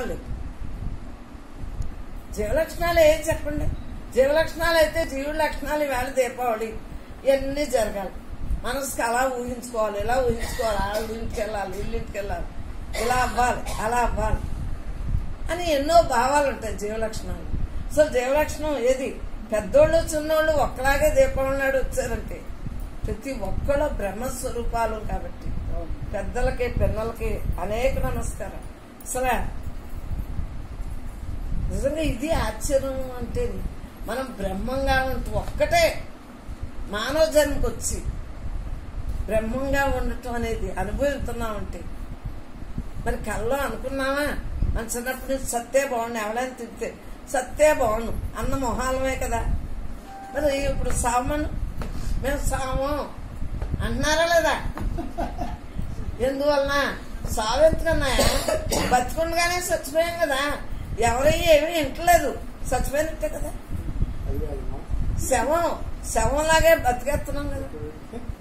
జీవలక్షణాలు లేవు జీవలక్షణాలు ఏం చెప్పండి జీవలక్షణాలు అయితే జీవుల లక్షణాలు ఈవేళ దీపావళి ఇవన్నీ జరగాలి మనసుకి అలా ఊహించుకోవాలి ఇలా ఊహించుకోవాలి వాళ్ళ ఇంటికి వెళ్ళాలి వీళ్ళ ఇంటికి వెళ్ళాలి ఇలా అవ్వాలి అలా అవ్వాలి అని ఎన్నో భావాలు ఉంటాయి జీవలక్షణాలు అసలు జీవలక్షణం ఏది పెద్దోళ్ళు చిన్నోళ్ళు ఒక్కలాగే దీపావళి నాడు వచ్చారంటే ప్రతి ఒక్కళ్ళు బ్రహ్మస్వరూపాలు కాబట్టి పెద్దలకి పిల్లలకి అనేక నమస్కారం అసలు నిజంగా ఇది ఆశ్చర్యం అంటే మనం బ్రహ్మంగా ఉంటూ ఒక్కటే మానవ జన్మకు వచ్చి బ్రహ్మంగా ఉండటం అనేది అనుభవిస్తున్నామంటే మరి కల్లో అనుకున్నావా మన చిన్నప్పటి నుంచి సత్తే బాగుండు ఎవరైనా తిడితే సత్తే బాగుండు అన్న మొహాలమే కదా మరి ఇప్పుడు సామను మేము సామం అంటున్నారా లేదా ఎందువలన సావెందుకన్నాయా బతుకుండగానే చచ్చిపోయాం కదా ఎవరయ్యి ఏమీ వింటలేదు చచ్చిపోయినట్టే కదా అది కాదమ్మా శవం శవంలాగే బతికేస్తున్నాం కదా